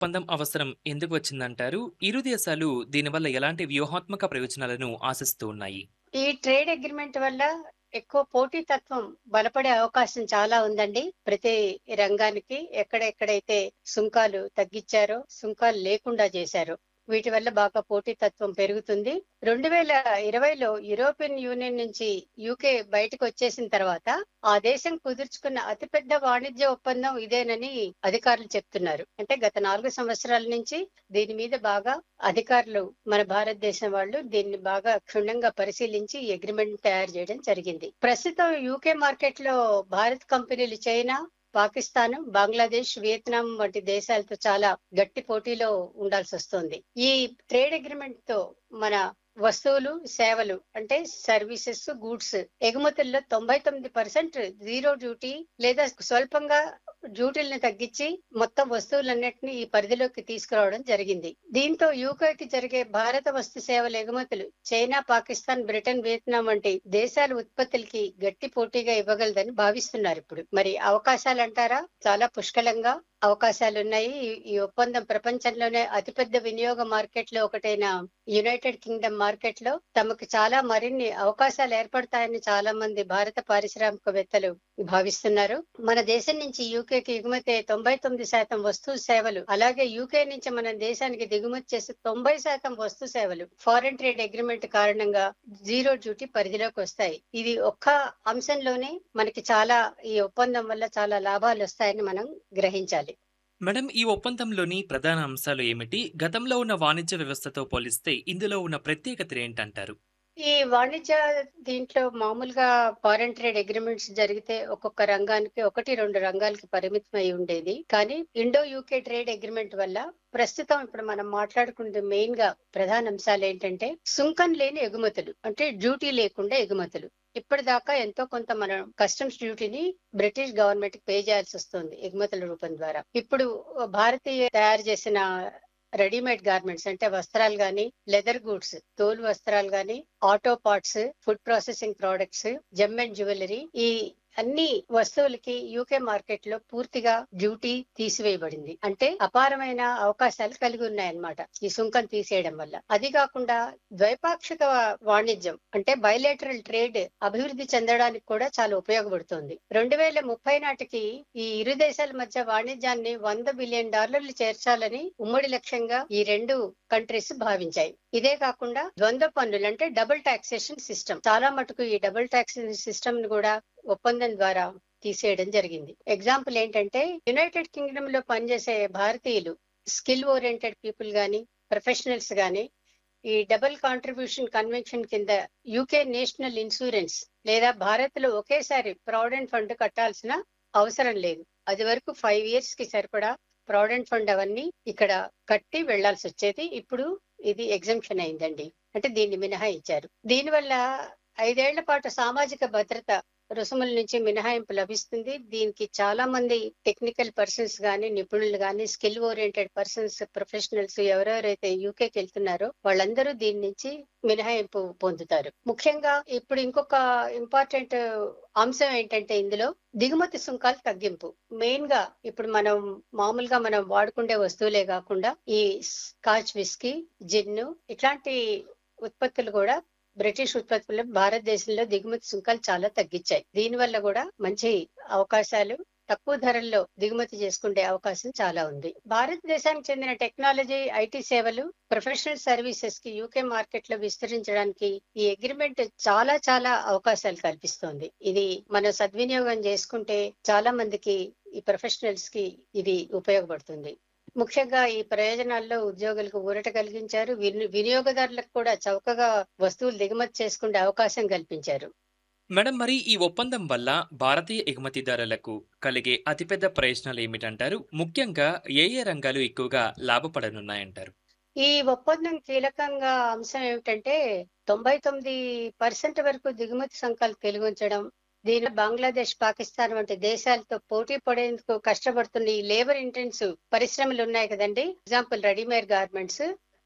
ఒప్పందం అవసరం ఎందుకు వచ్చిందంటారు? ఇరు దేశాలు దీనివల్ల ఎలాంటి వ్యూహాత్మక ప్రయోజనాలను ఆశిస్తూ ఉన్నాయి? ఈ ట్రేడ్ అగ్రిమెంట్ వల్ల ఎక్కువ పోటీతత్వం బలపడే అవకాశం చాలా ఉందండి ప్రతి రంగానికి ఎక్కడెక్కడైతే సుంకాలు తగ్గించారో సుంకాలు లేకుండా చేశారో వీటి వల్ల బాగా పోటీతత్వం పెరుగుతుంది రెండు వేల ఇరవైలో యూరోపియన్ యూనియన్ నుంచి యూకే బయటకు వచ్చేసిన తర్వాత ఆ దేశం కుదుర్చుకున్న అతిపెద్ద వాణిజ్య ఒప్పందం ఇదేనని అధికారులు చెప్తున్నారు అంటే గత నాలుగు సంవత్సరాల నుంచి దీని మీద బాగా అధికారులు మన భారతదేశం వాళ్ళు దీన్ని బాగా క్షుణ్ణంగా పరిశీలించి ఈ అగ్రిమెంట్ తయారు చేయడం జరిగింది ప్రస్తుతం యూకే మార్కెట్ లో భారత్ కంపెనీలు చైనా పాకిస్తాన్ బంగ్లాదేశ్ వియత్నాం వంటి దేశాలతో చాలా గట్టి పోటీలో ఉండాల్సి వస్తుంది ఈ ట్రేడ్ అగ్రిమెంట్ తో మన వస్తువులు సేవలు అంటే సర్వీసెస్ గూడ్స్ ఎగుమతుల్లో తొంభై తొమ్మిది పర్సెంట్ జీరో డ్యూటీ లేదా స్వల్పంగా డ్యూటీలను తగ్గించి మొత్తం వస్తువులన్నింటినీ ఈ పరిధిలోకి తీసుకురావడం జరిగింది దీంతో యూకేకి జరిగే భారత వస్తు సేవల ఎగుమతులు చైనా పాకిస్తాన్ బ్రిటన్ వియత్నాం వంటి దేశాల ఉత్పత్తులకి గట్టి పోటీగా ఇవ్వగలదని భావిస్తున్నారు ఇప్పుడు మరి అవకాశాలు అంటారా చాలా పుష్కలంగా అవకాశాలు ఉన్నాయి ఈ ఒప్పందం ప్రపంచంలోనే అతిపెద్ద వినియోగ మార్కెట్ లో ఒకటైన యునైటెడ్ కింగ్డమ్ మార్కెట్ లో తమకు చాలా మరిన్ని అవకాశాలు ఏర్పడతాయని చాలా మంది భారత పారిశ్రామికవేత్తలు భావిస్తున్నారు మన దేశం నుంచి యూకేకి ఎగుమతి తొంభై తొమ్మిది శాతం వస్తు సేవలు అలాగే యూకే నుంచి మన దేశానికి దిగుమతి చేసే తొంభై శాతం వస్తు సేవలు ఫారెన్ ట్రేడ్ అగ్రిమెంట్ కారణంగా జీరో డ్యూటీ పరిధిలోకి వస్తాయి ఇది ఒక్క అంశంలోనే మనకి చాలా ఈ ఒప్పందం వల్ల చాలా లాభాలు వస్తాయని మనం గ్రహించాలి మేడం ఈ ఒప్పందంలోని ప్రధాన అంశాలు ఏమిటి గతంలో ఉన్న వాణిజ్య వ్యవస్థతో పోలిస్తే ఇందులో ఉన్న ప్రత్యేకతలు ఏంటంటారు ఈ వాణిజ్య దీంట్లో మామూలుగా ఫారెన్ ట్రేడ్ అగ్రిమెంట్స్ జరిగితే ఒక్కొక్క రంగానికి ఒకటి రెండు రంగాలకి పరిమితం అయి ఉండేది కానీ ఇండో యూకే ట్రేడ్ అగ్రిమెంట్ వల్ల ప్రస్తుతం ఇప్పుడు మనం మాట్లాడుకునే మెయిన్ గా ప్రధాన అంశాలు ఏంటంటే సుంకం లేని ఎగుమతులు అంటే డ్యూటీ లేకుండా ఎగుమతులు ఇప్పటిదాకా ఎంతో కొంత మనం కస్టమ్స్ డ్యూటీని బ్రిటిష్ గవర్నమెంట్ పే చేయాల్సి వస్తుంది ఎగుమతుల రూపం ద్వారా ఇప్పుడు భారతీయ తయారు చేసిన రెడీమేడ్ గార్మెంట్స్ అంటే వస్త్రాలు గాని లెదర్ గూడ్స్ తోలు వస్త్రాలు గాని auto parts food processing products gem and jewellery ఈ అన్ని వస్తువులకి యూకే మార్కెట్ లో పూర్తిగా డ్యూటీ తీసివేయబడింది అంటే అపారమైన అవకాశాలు కలిగి ఉన్నాయన్నమాట ఈ సుంకం తీసేయడం వల్ల అది కాకుండా ద్వైపాక్షిక వాణిజ్యం అంటే బయలేటరల్ ట్రేడ్ అభివృద్ధి చెందడానికి కూడా చాలా ఉపయోగపడుతుంది రెండు వేల ముప్పై నాటికి ఈ ఇరు దేశాల మధ్య వాణిజ్యాన్ని వంద బిలియన్ డాలర్లు చేర్చాలని ఉమ్మడి లక్ష్యంగా ఈ రెండు కంట్రీస్ భావించాయి ఇదే కాకుండా ద్వంద్వ పన్నులు అంటే డబుల్ టాక్సేషన్ సిస్టమ్ చాలా మటుకు ఈ డబుల్ టాక్సేషన్ సిస్టమ్ ను కూడా ఒప్పందం ద్వారా తీసేయడం జరిగింది ఎగ్జాంపుల్ ఏంటంటే యునైటెడ్ కింగ్డమ్ లో పనిచేసే భారతీయులు స్కిల్ ఓరియంటెడ్ పీపుల్ గాని ప్రొఫెషనల్స్ గాని ఈ డబుల్ కాంట్రిబ్యూషన్ కన్వెన్షన్ కింద యూకే నేషనల్ ఇన్సూరెన్స్ లేదా భారత్ లో ఒకేసారి ప్రావిడెంట్ ఫండ్ కట్టాల్సిన అవసరం లేదు అది వరకు ఫైవ్ ఇయర్స్ కి సరిపడా ప్రావిడెంట్ ఫండ్ అవన్నీ ఇక్కడ కట్టి వెళ్లాల్సి వచ్చేది ఇప్పుడు ఇది ఎగ్జంప్షన్ అయిందండి అంటే దీన్ని మినహాయించారు దీనివల్ల ఐదేళ్ల పాటు సామాజిక భద్రత రుసుముల నుంచి మినహాయింపు లభిస్తుంది దీనికి చాలా మంది టెక్నికల్ పర్సన్స్ గాని నిపుణులు గాని స్కిల్ ఓరియంటెడ్ పర్సన్స్ ప్రొఫెషనల్స్ ఎవరెవరైతే యూకేకి వెళ్తున్నారో వాళ్ళందరూ దీని నుంచి మినహాయింపు పొందుతారు ముఖ్యంగా ఇప్పుడు ఇంకొక ఇంపార్టెంట్ అంశం ఏంటంటే ఇందులో దిగుమతి సుంకాలు తగ్గింపు మెయిన్ గా ఇప్పుడు మనం మామూలుగా మనం వాడుకుండే వస్తువులే కాకుండా ఈ స్కాచ్ విస్కీ జిన్ను ఇట్లాంటి ఉత్పత్తులు కూడా బ్రిటిష్ ఉత్పత్తులు భారతదేశంలో దిగుమతి సుంకాలు చాలా తగ్గించాయి దీనివల్ల కూడా మంచి అవకాశాలు తక్కువ ధరల్లో దిగుమతి చేసుకునే అవకాశం చాలా ఉంది భారతదేశానికి చెందిన టెక్నాలజీ ఐటీ సేవలు ప్రొఫెషనల్ సర్వీసెస్ కి యూకే మార్కెట్ లో విస్తరించడానికి ఈ అగ్రిమెంట్ చాలా చాలా అవకాశాలు కల్పిస్తోంది ఇది మనం సద్వినియోగం చేసుకుంటే చాలా మందికి ఈ ప్రొఫెషనల్స్ కి ఇది ఉపయోగపడుతుంది ముఖ్యంగా ఈ ప్రయోజనాల్లో ఉద్యోగులకు ఊరట కలిగించారు వినియోగదారులకు కూడా చౌకగా వస్తువులు దిగుమతి చేసుకునే అవకాశం కల్పించారు మేడం మరి ఈ ఒప్పందం వల్ల భారతీయ ఎగుమతిదారులకు కలిగే అతిపెద్ద ప్రయోజనాలు ఏమిటంటారు ముఖ్యంగా ఏ ఏ రంగాలు ఎక్కువగా లాభపడనున్నాయంటారు ఈ ఒప్పందం కీలకంగా అంశం ఏమిటంటే తొంభై తొమ్మిది పర్సెంట్ వరకు దిగుమతి సంఖ్యలు కలిగించడం దీని బంగ్లాదేశ్ పాకిస్తాన్ వంటి దేశాలతో పోటీ పడేందుకు కష్టపడుతున్న ఈ లేబర్ ఇంటెన్సివ్ పరిశ్రమలు ఉన్నాయి కదండి ఎగ్జాంపుల్ రెడీమేడ్ గార్మెంట్స్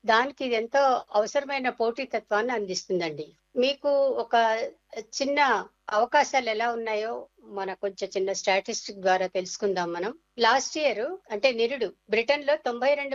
దానికి ఇది ఎంతో అవసరమైన పోటీతత్వాన్ని అందిస్తుందండి మీకు ఒక చిన్న అవకాశాలు ఎలా ఉన్నాయో మన కొంచెం చిన్న స్టాటిస్టిక్ ద్వారా తెలుసుకుందాం మనం లాస్ట్ ఇయర్ అంటే నిరుడు బ్రిటన్ లో తొంభై రెండు